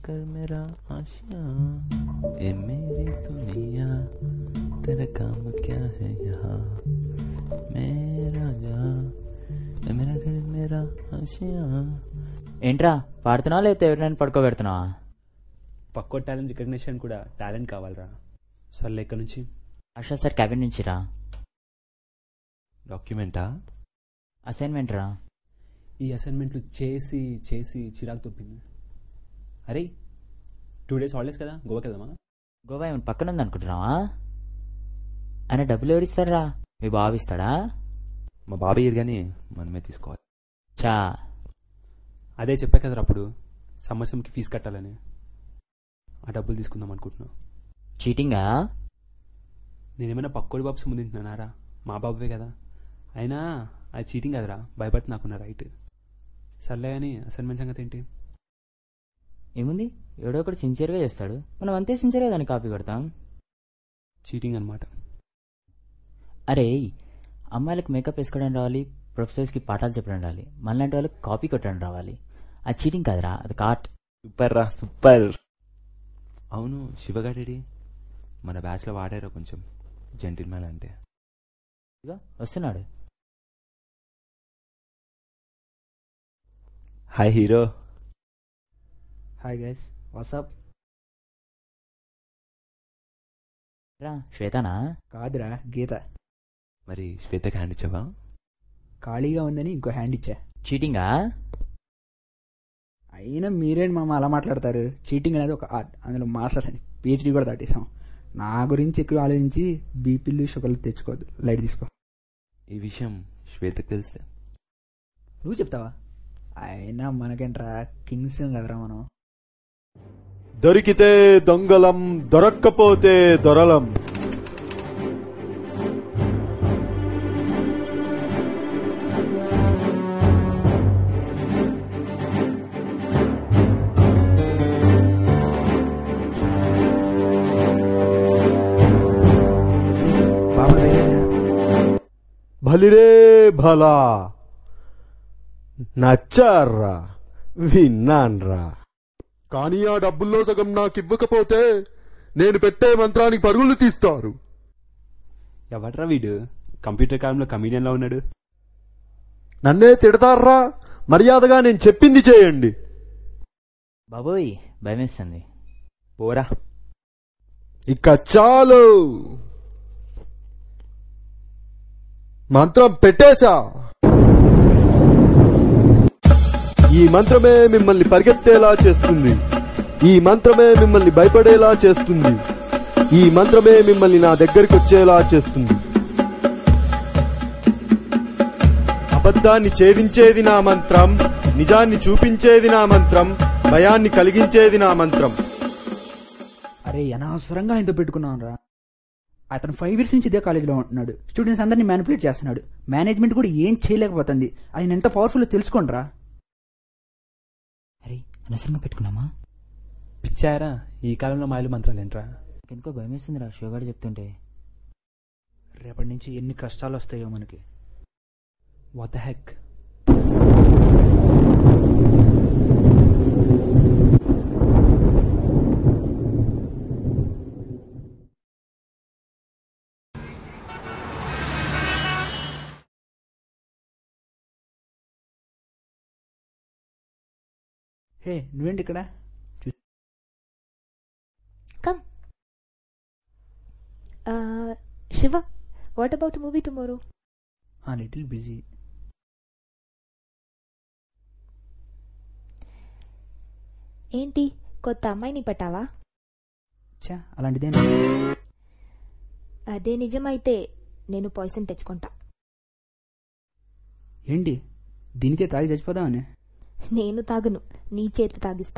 कर मेरा आशिया ए मेरी दुनिया तेरा काम क्या है यहाँ मेरा जहाँ ए मेरा घर मेरा आशिया ఏంట్రా పాడుతున్నావా లేకపోతే ఎవరినైనా పడుకోబెడుతున్నావా పక్కో టాలెంట్ రికగ్నిషన్ కూడా టాలెంట్ కావాలరా సర్లే ఇక్కడ నుంచి ఆశా సార్ క్యాబిన్ నుంచి రా డాక్యుమెంటా అసైన్మెంట్ రా ఈ అసైన్మెంట్లు చేసి చేసి చిరాకు తొప్పింది అరే టూ డేస్ హాలిడేస్ కదా గోవాకి వెళ్దామా గోవా ఏమైనా పక్కన ఉంది అనుకుంటున్నావా ఆయన డబ్బులు ఎవరు ఇస్తారా మీ బాబు ఇస్తాడా మా బాబాయ్ కానీ మనమే తీసుకోవాలి చా అదే చెప్పా కదరా అప్పుడు సంవత్సరంకి ఫీజు కట్టాలని ఆ డబ్బులు తీసుకుందాం అనుకుంటున్నా చీటింగా నేనేమైనా పక్కోడి బాబు సొమ్ము తింటున్నానారా మా బాబువే కదా అయినా అది చీటింగ్ కదరా భయపడుతు నాకున్న రైట్ సర్లే అని అసైన్మెంట్ సంగతి ఏంటి ఏముంది ఎవడో ఒకటి సిన్సియర్గా చేస్తాడు మనం అంతే సిన్సియర్గా దాన్ని కాపీ కొడతాం చీటింగ్ అనమాట అరే అమ్మాయిలకు మేకప్ వేసుకోవడం రావాలి ప్రొఫెసర్స్కి పాఠాలు చెప్పడం రావాలి మనలాంటి వాళ్ళకి కాపీ కొట్టడం రావాలి అది చీటింగ్ కాదురా అది కాట్ సూపర్ రా సూపర్ అవును శివగాడేడి మన బ్యాచ్లో వాడారా కొంచెం జెంటిల్మెన్ అంటే ఇదిగో వస్తున్నాడు hi hero hi guys what's up రా శ్వేతనా కాదురా గీత మరి శ్వేతకి హ్యాండ్ ఇచ్చావా ఖాళీగా ఉందని ఇంకో హ్యాండ్ ఇచ్చా చీటింగా అయినా మీరేంటి మామ అలా మాట్లాడతారు చీటింగ్ అనేది ఒక ఆర్ట్ అందులో మాస్టర్స్ అని పిహెచ్డీ కూడా దాటేసాం నా గురించి ఎక్కువ ఆలోచించి బీపీలు షుగర్లు తెచ్చుకోవద్దు లైట్ తీసుకో ఈ విషయం శ్వేతకు తెలిస్తే నువ్వు చెప్తావా అయినా మనకేంట్రా కింగ్స్ కదరా మనం దొరికితే దొంగలం దొరక్కపోతే దొరలం బాబా వేరేదా భలిరే భలా నచ్చారా విన్నాన్రా కానీ ఆ డబ్బుల్లో సగం నాకు ఇవ్వకపోతే నేను పెట్టే మంత్రానికి పరుగులు తీస్తారు ఎవడ్రా వీడు కంప్యూటర్ కాలంలో కమీడియన్లో ఉన్నాడు నన్నే తిడతారా మర్యాదగా నేను చెప్పింది చేయండి బాబోయ్ భయమేస్తుంది పోరా ఇక చాలు మంత్రం పెట్టేశా ఈ మంత్రమే మిమ్మల్ని పరిగెత్తేలా చేస్తుంది ఈ మంత్రమే మిమ్మల్ని భయపడేలా చేస్తుంది ఈ మంత్రమే మిమ్మల్ని నా దగ్గరికి వచ్చేలా చేస్తుంది అబద్ధాన్ని ఛేదించేది నా మంత్రం నిజాన్ని చూపించేది నా మంత్రం భయాన్ని కలిగించేది నా మంత్రం అరే అనవసరంగా ఆయనతో పెట్టుకున్నాను రా అతను ఫైవ్ ఇయర్స్ నుంచి ఇదే కాలేజీలో ఉంటున్నాడు స్టూడెంట్స్ అందరినీ మ్యానిపులేట్ చేస్తున్నాడు మేనేజ్మెంట్ కూడా ఏం చేయలేకపోతుంది ఆయన ఎంత పవర్ఫుల్ తెలుసుకోండి రా అరే అనవసరంగా పెట్టుకున్నామా పిచ్చారా ఈ కాలంలో మాయలు మంత్రాలు ఏంట్రా ఎందుకో భయమేస్తుందిరా షోగాడు చెప్తుంటే రేపటి నుంచి ఎన్ని కష్టాలు వస్తాయో మనకి వాట్ ద హెక్ హే నువ్వేంటి ఇక్కడ Come. Uh, Shiva, what about movie tomorrow? Little busy ఏంటి కొత్త అమ్మాయిని పట్టావా చా అలాంటిదేం అదే నిజమైతే నేను పాయిజన్ తెచ్చుకుంటా ఏంటి దీనికే తాగి చచ్చిపోదామని నేను తాగను నీ చేతి తాగిస్తా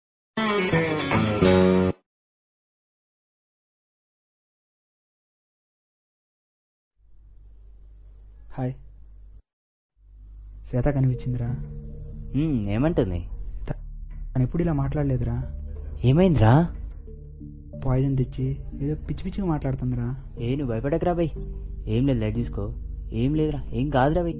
హాయ్ శ్వేత కనిపించిందిరా హ్మ్, ఏమంటుంది తను ఎప్పుడు ఇలా మాట్లాడలేదురా ఏమైందిరా పాయిజన్ తెచ్చి ఏదో పిచ్చి పిచ్చిగా మాట్లాడుతుందిరా ఏ నువ్వు భయపడకరా బై ఏం లేదు లైట్ తీసుకో ఏం లేదురా ఏం కాదురా bye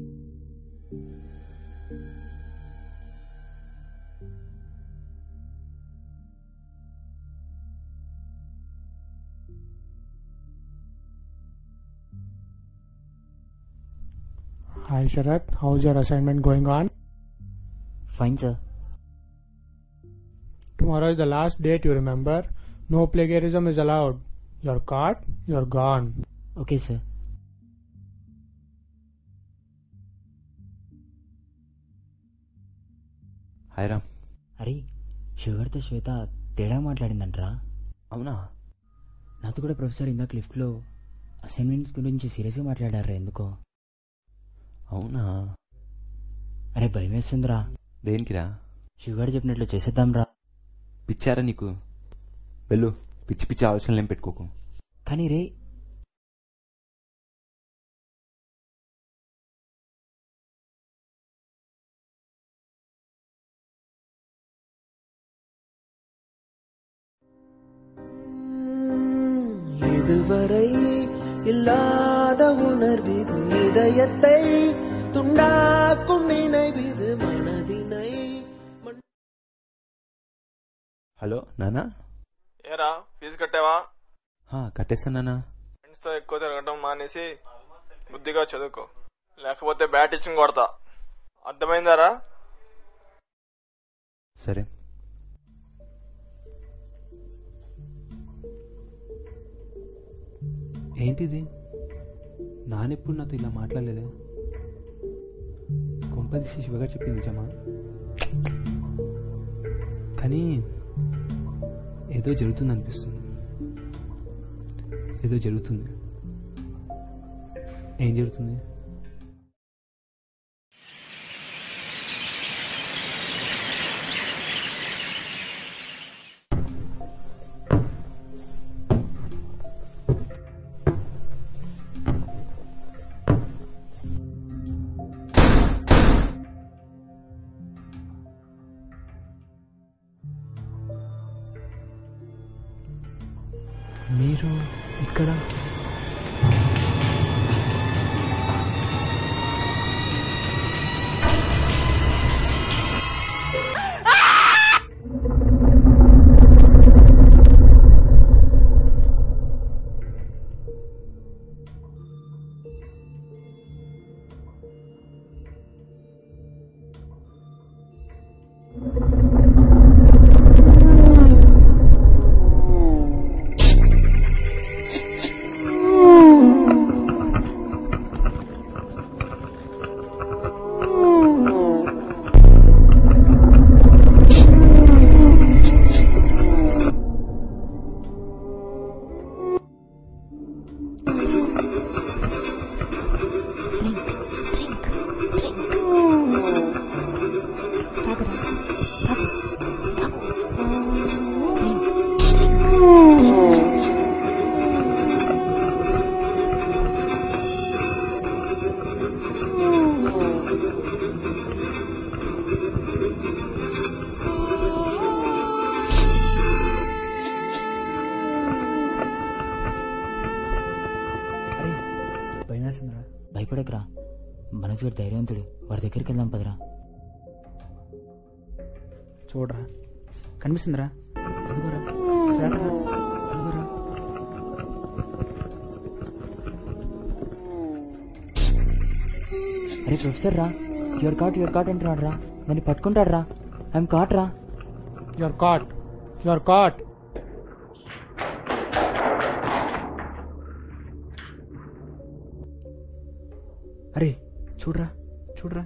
Hi Sharat, how's your assignment going on? Fine sir Tomorrow is the last date, you remember? No plagiarism is allowed. You're caught, you're gone. Okay sir hi Ram అరే షుగర్తో శ్వేత తేడా మాట్లాడిందంట్రా అవునా నాతో కూడా ప్రొఫెసర్ ఇందాక లిఫ్ట్లో అసైన్మెంట్స్ గురించి సీరియస్గా మాట్లాడారా ఎందుకో అవునా అరే భయం వేస్తుందిరా దేనికిరా షుగర్ చెప్పినట్లు చేసేద్దాంరా పిచ్చారా నీకు వెళ్ళు పిచ్చి పిచ్చి ఆలోచనలు ఏం పెట్టుకోకు కానీ రే இதுவரை இல்லாத உணர்விது இதயத்தை துண்டாக்கும் நினைவிது மனதினை హలో నానా ఏరా ఫీజు కట్టావా హా, కట్టేస్తాను నానా ఫ్రెండ్స్తో ఎక్కువ తిరగటం మానేసి బుద్ధిగా చదువుకో లేకపోతే బ్యాట్ ఇచ్చి కొడతా అర్థమైందారా సరే ఏంటిది నానెప్పుడు నాతో ఇలా మాట్లాడలేదే కొంపదీసి శివగారు చెప్పింది నిజమా కానీ ఏదో జరుగుతుంది అనిపిస్తుంది ఏదో జరుగుతుంది ఏం జరుగుతుంది మీరు ఇక్కడ అరే భయం వేస్తుందిరా భయపడకరా మనసు గారు ధైర్యవంతుడు వాడి దగ్గరికి వెళ్దాం పదరా చూడరా కనిపిస్తుందిరా అదిగోరా శ్వేతరా అదిగోరా అరే ప్రొఫెసర్ రా యువర్ కాట్ యువర్ కాట్ అంటున్నాడు రా దాన్ని పట్టుకుంటాడు రా ఐఎమ్ కాట్ రా You're caught, you're caught. అరే చూడరా చూడరా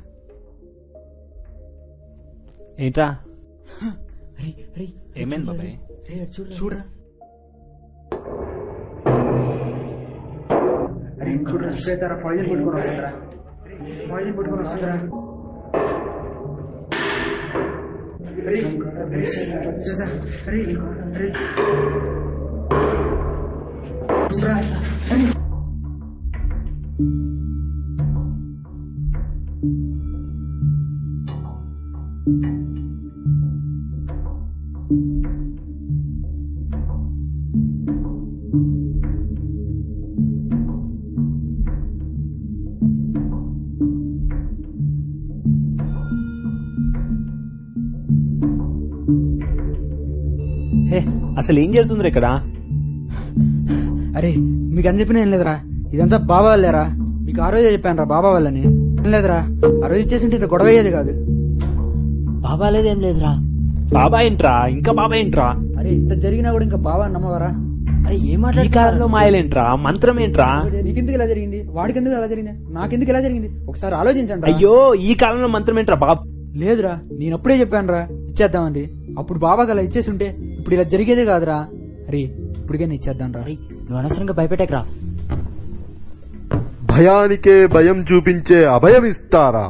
ఏంట్రా అరే అరే ఏమైంది బాబాయ్ రే అటు చూడరా చూడరా అరే చూడరా శ్వేతరా పాయిజన్ పట్టుకొని వస్తుందిరా పాయిజన్ పట్టుకొని వస్తుందిరా అరే, అరే, శ్వేత, అరే, అరే. చూడరా, అరే. హే అసలు ఏం జరుగుతుంది ఇక్కడ అరే మీకు అని చెప్పిన ఏం లేదురా ఇదంతా బాబా లేరా నీకు ఆ రోజే చెప్పాను రా బాబా వాళ్ళని ఏం లేదురా ఆ రోజు ఇచ్చేసింటే ఇంత గొడవ అయ్యేది కాదు బాబా లేదేం లేదురా బాబా ఏంట్రా ఇంకా బాబా ఏంట్రా అరే ఇంత జరిగినా కూడా ఇంకా బాబా నమ్మవరా అరే ఏం ఈ మాట్లాడుతున్నారు కాలంలో మాయలేంట్రా మంత్రం ఏంట్రా నీకెందుకు ఇలా జరిగింది వాడికి ఎందుకు ఇలా జరిగింది నాకెందుకు ఇలా జరిగింది ఒకసారి ఆలోచించండి రా. అయ్యో ఈ కాలంలో మంత్రం ఏంట్రా బాబ్ లేదురా నేను అప్పుడే చెప్పాను రా ఇచ్చేద్దామని అప్పుడు బాబాకి అలా ఇచ్చేసి ఉంటే ఇప్పుడు ఇలా జరిగేదే కాదురా అరే ఇప్పటికైనా ఇచ్చేద్దాం రా అరే నువ్వు అనవసరంగా భయపెట్టకరా భయానికే భయం చూపించే అభయం ఇస్తారా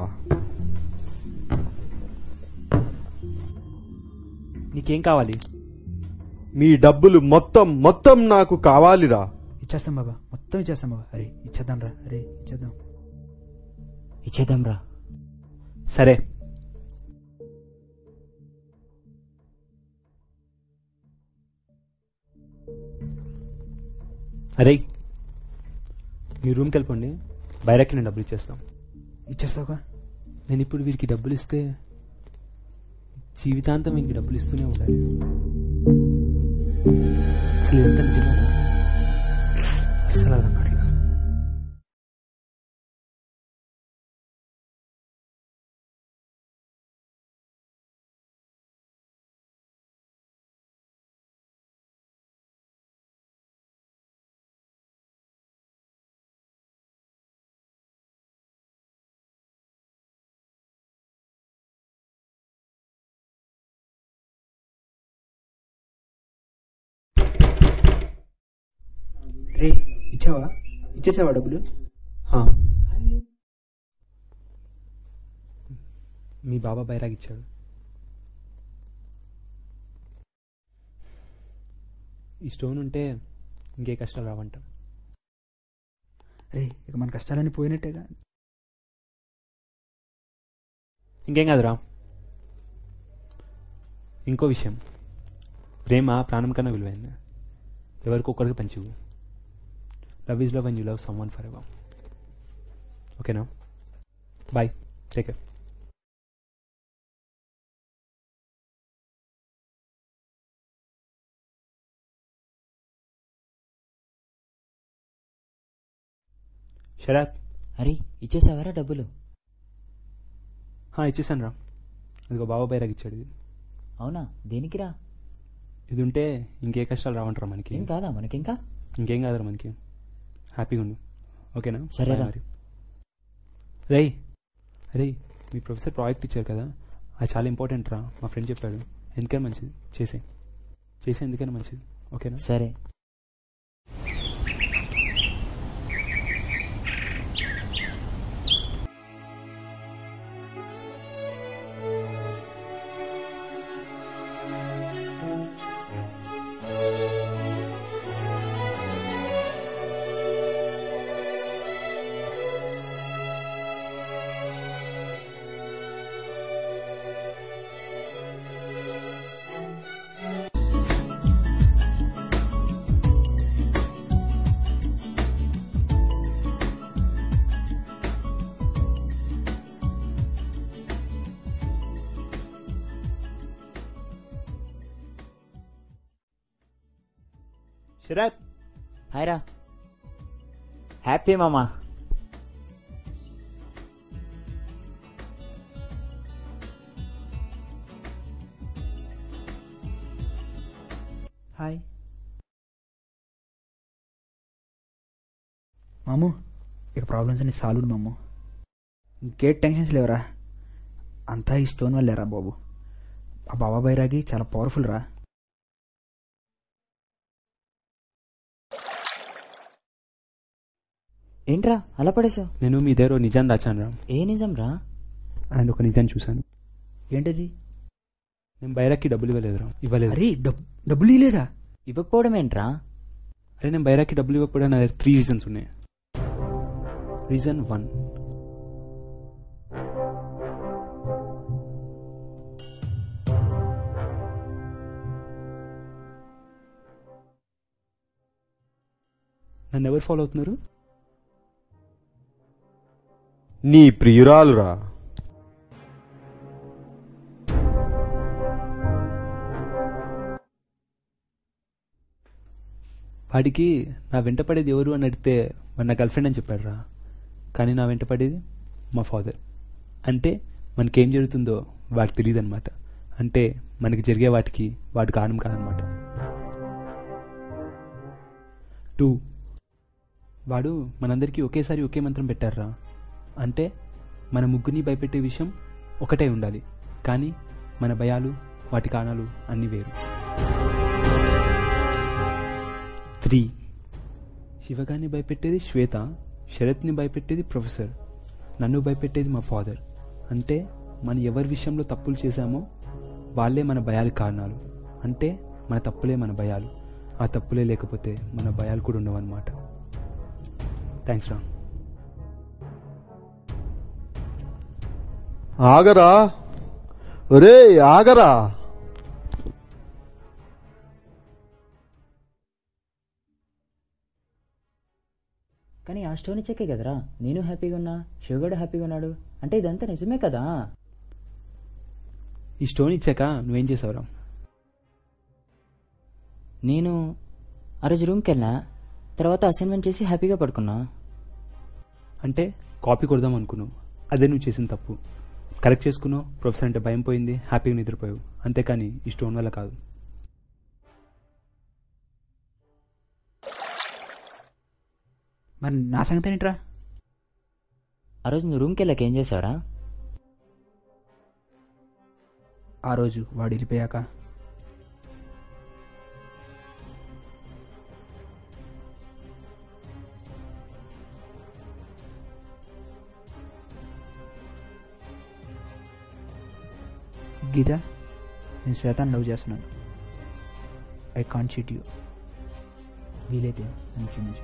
నీకేం కావాలి మీ డబ్బులు మొత్తం మొత్తం నాకు కావాలిరా ఇచ్చేస్తాం బాబా మొత్తం ఇచ్చేస్తాం బాబా అరే ఇచ్చేద్దాం రా అరే ఇచ్చేద్దాం ఇచ్చేద్దాం రా సరే అరే మీ రూమ్కి వెళ్ళిపోండి బైరాకి నేను డబ్బులు ఇచ్చేస్తాం ఇచ్చేస్తావుగా నేను ఇప్పుడు వీరికి డబ్బులు ఇస్తే జీవితాంతం వీరికి డబ్బులు ఇస్తూనే ఉండాలి అసలు ఇదంతా నిజమేనా అస్సలు అర్థం కావట్లేదు రే ఇచ్చావా ఇచ్చేసావా డబ్బులు హా. మీ బాబా బైరాగ్ ఇచ్చాడు ఈ స్టోన్ ఉంటే ఇంకే కష్టాలు రావంట రే ఇక మన కష్టాలన్నీ పోయినట్టేగా ఇంకేం కాదురా ఇంకో విషయం ప్రేమ ప్రాణం కన్నా విలువైంది ఎవరికొకరికి పంచివు love is love and you love someone forever ఓకేనా బాయ్ టేక్ కేర్ శరత్ అరే ఇచ్చేసావారా డబ్బులు హా, ఇచ్చేసాను రా అదిగో బాబా బైరాగ్ ఇచ్చాడు ఇది అవునా దేనికిరా ఇది ఉంటే ఇంకే కష్టాలు రావంటారా మనకి ఏం కాదా మనకింకా ఇంకేం కాదురా మనకి హ్యాపీగా ఉండు ఓకేనా సరేరా. బాయ్ మరి రేయ్ అరే మీ ప్రొఫెసర్ ప్రాజెక్ట్ ఇచ్చారు కదా అది చాలా ఇంపార్టెంట్ రా మా ఫ్రెండ్ చెప్పాడు ఎందుకైనా మంచిది చేసే చేసే ఎందుకైనా మంచిది ఓకేనా సరే శరత్ హాయ్ రా హ్యాపీ మామా హాయ్ మాము ఇక ప్రాబ్లమ్స్ అన్ని సాల్వ్డ్ మాము ఇంకే టెన్షన్స్ లేవరా అంతా ఈ స్టోన్ వల్లేరా బాబు ఆ బాబా బైరాగి చాలా పవర్ఫుల్ రా ఏంట్రా అలా పడేసావు నేను మీ దగ్గర ఓ నిజాన్ని దాచాను రా ఏ నిజం రా అండ్ ఒక నిజాన్ని చూశాను ఏంటది నేను బైరాక్కి డబ్బులు ఇవ్వలేదురా ఇవ్వలేదు అరే డబ్ డబ్బులు ఇలేదా ఇవ్వకపోవడం ఏంట్రా అరే నేను బైరాక్కి డబ్బులు ఇవ్వకపోవడం నా దగ్గర త్రీ రీజన్స్ ఉన్నాయి రీజన్ వన్ నన్ను ఎవరు ఫాలో అవుతున్నారు నీ ప్రియురాలురా వాడికి నా వెంట పడేది ఎవరు అని అడిగితే వాడు నా గర్ల్ ఫ్రెండ్ అని చెప్పాడు రా కానీ నా వెంట పడేది మా ఫాదర్ అంటే మనకేం జరుగుతుందో వాడికి తెలియదు అనమాట అంటే మనకి జరిగే వాటికి వాడు కారణం కాదనమాట టూ వాడు మనందరికీ ఒకేసారి ఒకే మంత్రం పెట్టారా అంటే మన ముగ్గురిని భయపెట్టే విషయం ఒకటే ఉండాలి కానీ మన భయాలు వాటి కారణాలు అన్నీ వేరు త్రీ శివగాన్ని భయపెట్టేది శ్వేత శరత్ని భయపెట్టేది ప్రొఫెసర్ నన్ను భయపెట్టేది మా ఫాదర్ అంటే మనం ఎవరి విషయంలో తప్పులు చేశామో వాళ్ళే మన భయాలకు కారణాలు అంటే మన తప్పులే మన భయాలు ఆ తప్పులే లేకపోతే మన భయాలు కూడా ఉండవన్నమాట థ్యాంక్స్ రా ఆగరా ఒరే ఆగరా కానీ ఆ స్టోరీ చెక్కే కదరా నేను హ్యాపీగా ఉన్నా శివగడు హ్యాపీగా ఉన్నాడు అంటే ఇదంతా నిజమే కదా ఈ స్టోన్ ఇచ్చాక నువ్వేం చేసావురా నేను ఆ రోజు రూమ్కి వెళ్ళా తర్వాత అసైన్మెంట్ చేసి హ్యాపీగా పడుకున్నా అంటే కాపీ కొడదాం అనుకున్నావు అదే నువ్వు చేసిన తప్పు కరెక్ట్ చేసుకున్నావు ప్రొఫెసర్ అంటే భయం పోయింది హ్యాపీగా నిద్రపోయావు అంతేకాని ఈ స్టోన్ వల్ల కాదు మరి నా సంగతి ఏంట్రా ఆ రోజు నువ్వు రూమ్కి వెళ్ళాక ఏం చేసావురా ఆ రోజు వాడు వెళ్ళిపోయాక గీత నేను శ్వేతాన్ని లవ్ చేస్తున్నాను ఐ కాంట్ చీట్ యూ వీలైతే నన్ను క్షమించు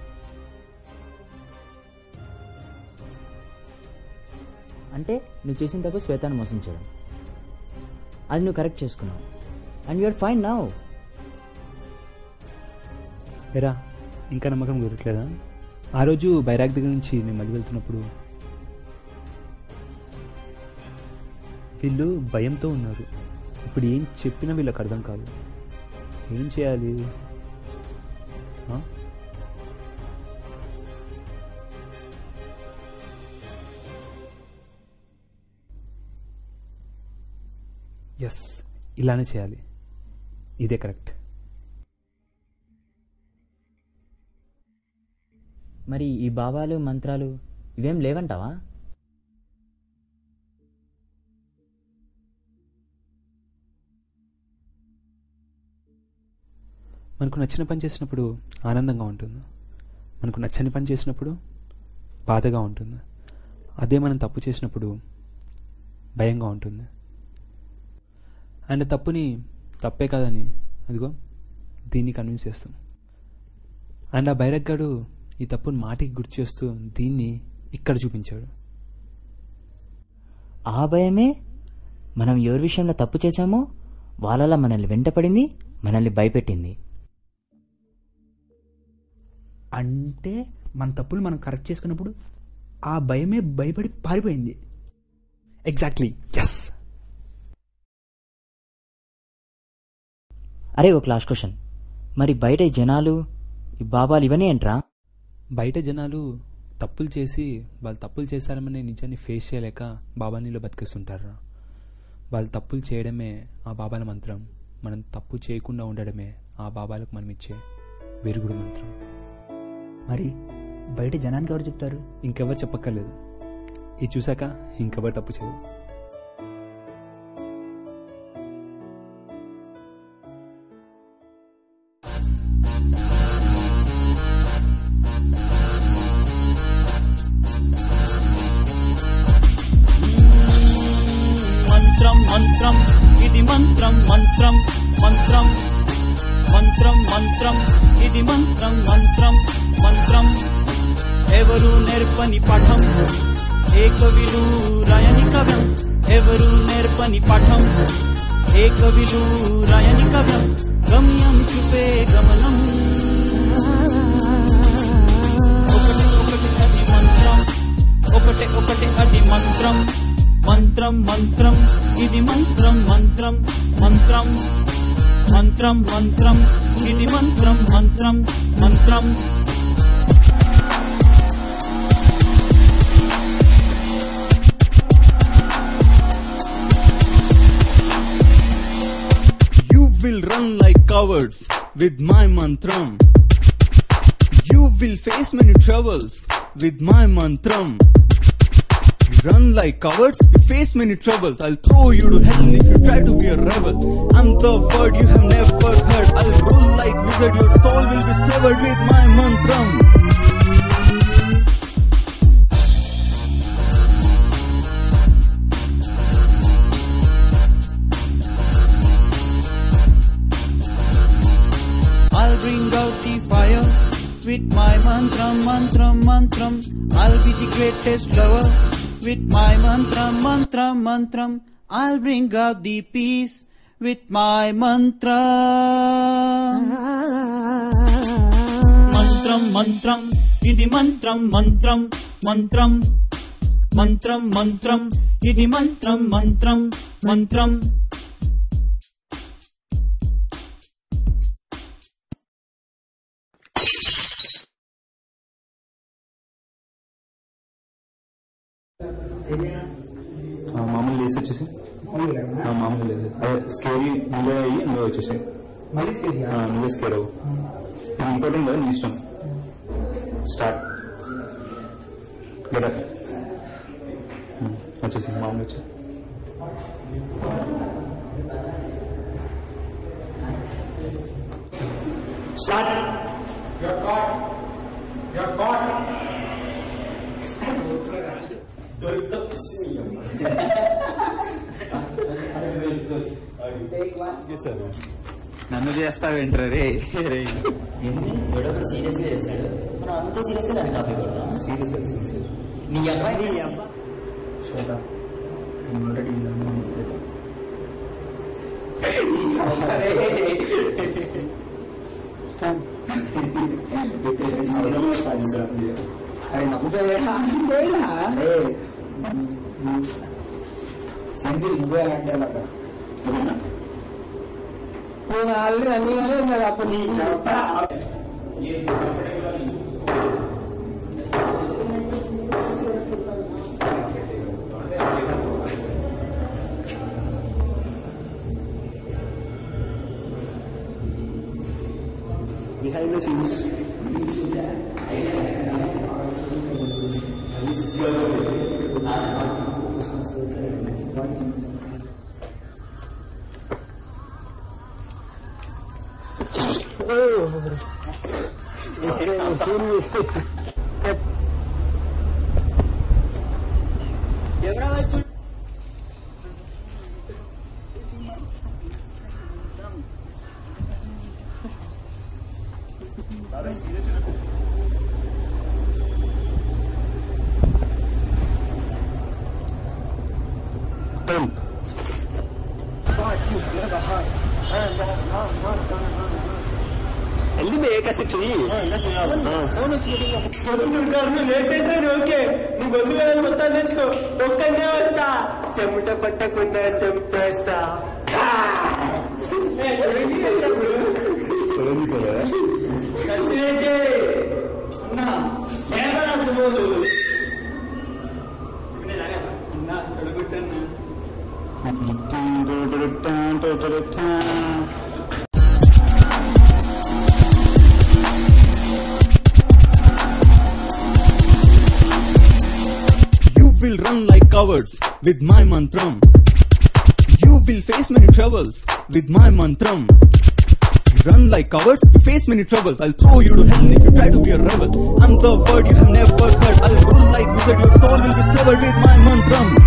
అంటే నువ్వు చేసిన తప్పు శ్వేతాన్ని మోసం చేయడం అది నువ్వు కరెక్ట్ చేసుకున్నావు అండ్ యూఆర్ ఫైన్ నౌ ఎరా ఇంకా నమ్మకం కుదరట్లేదా ఆ రోజు బైరాక్ దగ్గర నుంచి మేము మళ్ళీ వెళ్తున్నప్పుడు వీళ్ళు భయంతో ఉన్నారు ఇప్పుడు ఏం చెప్పినా వీళ్ళకి అర్థం కాదు ఏం చేయాలి ఎస్ ఇలానే చేయాలి ఇదే కరెక్ట్ మరి ఈ భావాలు మంత్రాలు ఇవేం లేవంటావా మనకు నచ్చిన పని చేసినప్పుడు ఆనందంగా ఉంటుంది మనకు నచ్చని పని చేసినప్పుడు బాధగా ఉంటుంది అదే మనం తప్పు చేసినప్పుడు భయంగా ఉంటుంది అండ్ తప్పుని తప్పే కాదని అదిగో దీన్ని కన్విన్స్ చేస్తాం అండ్ ఆ బైరగ్గాడు ఈ తప్పుని మాటికి గుర్తు చేస్తూ దీన్ని ఇక్కడ చూపించాడు ఆ భయమే మనం ఎవరి విషయంలో తప్పు చేశామో వాళ్ళలా మనల్ని వెంటపడింది మనల్ని భయపెట్టింది అంటే మన తప్పులు మనం కరెక్ట్ చేసుకున్నప్పుడు ఆ భయమే భయపడి పారిపోయింది ఎగ్జాక్ట్లీ ఎస్ అరే ఒక లాస్ట్ క్వశ్చన్ మరి బయట ఈ జనాలు ఈ బాబాలు ఇవన్నీ ఏంట్రా బయట జనాలు తప్పులు చేసి వాళ్ళు తప్పులు చేశారమనే నిజాన్ని ఫేస్ చేయలేక బాబానీలో బతికిస్తుంటారు వాళ్ళు తప్పులు చేయడమే ఆ బాబాల మంత్రం మనం తప్పు చేయకుండా ఉండడమే ఆ బాబాలకు మనం ఇచ్చే వెరుగుడు మంత్రం మరి బయట జనానికి ఎవరు చెప్తారు ఇంకెవరు చెప్పక్కర్లేదు ఇది చూశాక ఇంకెవరు తప్పు చేయరు మంత్రం మంత్రం ఇది మంత్రం మంత్రం మంత్రం మంత్రం మంత్రం ఇది మంత్రం మంత్రం మంత్రం ఎవరు నేర్పని పాఠం ఏ కవిలు రాయని కవ్యం ఎవరు నేర్పని పాఠం ఏ కవిలు రాయని కవ్యం గమ్యం చూపే గమనం ఒకటి ఒకటి అది మంత్రం ఒకటే ఒకటి అది మంత్రం మంత్రం మంత్రం ఇది మంత్రం మంత్రం మంత్రం మంత్రం మంత్రం ఇది మంత్రం మంత్రం మంత్రం cowards with my mantram. You will face many troubles with my mantram. You run like cowards, you face many troubles. I'll throw you to hell if you try to be a rebel. I'm the word you have never heard. I'll rule like wizard, your soul will be severed with my mantram. I'll bring out the fire with my mantram, mantram, mantram. I'll be the greatest lover with my mantram, mantram, mantram. I'll bring out the peace with my mantra. Mantram, mantram, ఇది మంత్రం మంత్రం మంత్రం మంత్రం మంత్రం ఇది మంత్రం మంత్రం మంత్రం ఆ, మామూలు లేసి వచ్చేసి ఆ, మామూలు లేసి అదే స్కేరీ నువ్వే అయ్యి నువ్వే వచ్చేసి మళ్ళీ స్కేరీ ఆ, నువ్వే స్కేర్ అవ్వు ఇది ఇంపార్టెంట్ కదా నీ ఇష్టం స్టార్ట్ గెట్ వచ్చేసి మామూలు వచ్చి స్టార్ట్ నన్ను చేస్తా వెంటరే రే రే ఎవడో సీరియస్ గా చేస్తాడు మనం అంత సీరియస్ గా దాన్ని కాపీ కొడతాం సీరియస్ గా సీరియస్ నీ అబ్బాయి నీ అబ్బాయి శ్వేత ఆల్రెడీ అరే నవ్వుతాయిరా అరే సంధి నువ్వే అంటే అలాగా నేను ఆల్రెడీ అన్ని ఉన్నది అప్పటి నుంచి బిహైండ్ ద సీన్స్ జల్దీ బే కాసేపు చెయ్యి ఓకే నీ బంధువులను మొత్తం తెచ్చుకో ఒక్కనే వస్తా చెమట పట్టకుండా చంపేస్తా You will run like cowards with my mantram. You will face many troubles with my mantram. You run like cowards, you face many troubles. I'll throw you to hell if you try to be a rebel. I'm the word you have never heard. I'll rule like wizard, your soul will be severed with my mantram.